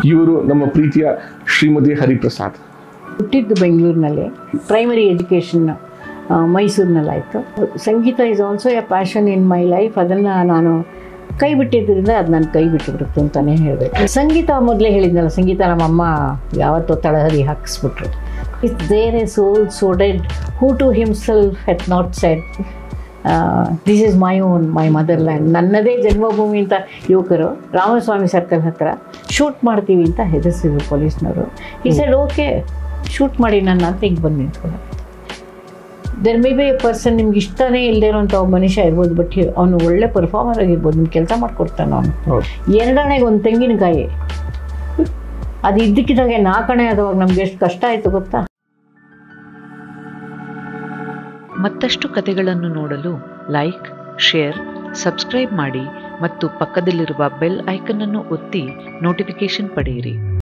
ಇವರು ನಮ್ಮ ಪ್ರೀತಿಯ ಶ್ರೀಮತಿ ಹರಿಪ್ರಸಾದ್ ಹುಟ್ಟಿದ್ದು ಬೆಂಗಳೂರಿನಲ್ಲಿ ಪ್ರೈಮರಿ ಎಜುಕೇಷನ್ ಮೈಸೂರಿನಲ್ಲಾಯಿತು ಸಂಗೀತ is also a passion in my life ಅದನ್ನು ನಾನು ಕೈ ಬಿಟ್ಟಿದ್ದರಿಂದ ಅದು ನಾನು ಕೈ ಬಿಟ್ಟುಬಿಡ್ತು ಅಂತಲೇ ಹೇಳಬೇಕು ಸಂಗೀತ ಮೊದಲೇ ಹೇಳಿದ್ನಲ್ಲ ಸಂಗೀತ ನಮ್ಮಮ್ಮ ಯಾವತ್ತೋ ತಳಹದಿ ಹಾಕಿಸ್ಬಿಟ್ರು it's there a soul so dead who to himself hath not said this is my own my motherland ನನ್ನದೇ ಜನ್ಮಭೂಮಿ ಅಂತ ಯುವಕರು ರಾಮಸ್ವಾಮಿ ಸರ್ಕಲ್ ಹತ್ರ ಶೂಟ್ ಮಾಡ್ತೀವಿ ಅಂತ ಹೆದರ್ಸಿದ್ರು ಪೊಲೀಸ್ನವರು ಈ ಸೈಡ್ ಓಕೆ ಶೂಟ್ ಮಾಡಿ ನನ್ನ ಅಂತ ಹಿಂಗೆ ಬಂದು ನಿಂತ್ಕೊಂಡು there may be a person ನಿಮ್ಗೆ ಇಷ್ಟನೇ ಇಲ್ಲದೆ ಇರೋಂಥ ಒಬ್ಬ ಮನುಷ್ಯ ಇರ್ಬೋದು ಬಟ್ ಅವನು ಒಳ್ಳೆ ಪರ್ಫಾರ್ಮರ್ ಆಗಿರ್ಬೋದು ನಿಮ್ಗೆ ಕೆಲಸ ಮಾಡಿಕೊಡ್ತಾನೆ ಅವನು ಹೌದು ಎರಡನೆಗೆ ಒಂದು ತೆಂಗಿನಕಾಯಿ ಅದು ಇದ್ದಕ್ಕಿದ್ದಾಗೆ ನಾಲ್ಕಣೆ ಆದವಾಗ ನಮ್ಗೆ ಎಷ್ಟು ಕಷ್ಟ ಆಯಿತು ಗೊತ್ತಾ ಮತ್ತಷ್ಟು ಕತೆಗಳನ್ನು ನೋಡಲು ಲೈಕ್ ಶೇರ್ ಸಬ್ಸ್ಕ್ರೈಬ್ ಮಾಡಿ ಮತ್ತು ಪಕ್ಕದಲ್ಲಿರುವ ಬೆಲ್ ಐಕನ್ ಅನ್ನು ಒತ್ತಿ ನೋಟಿಫಿಕೇಶನ್ ಪಡೆಯಿರಿ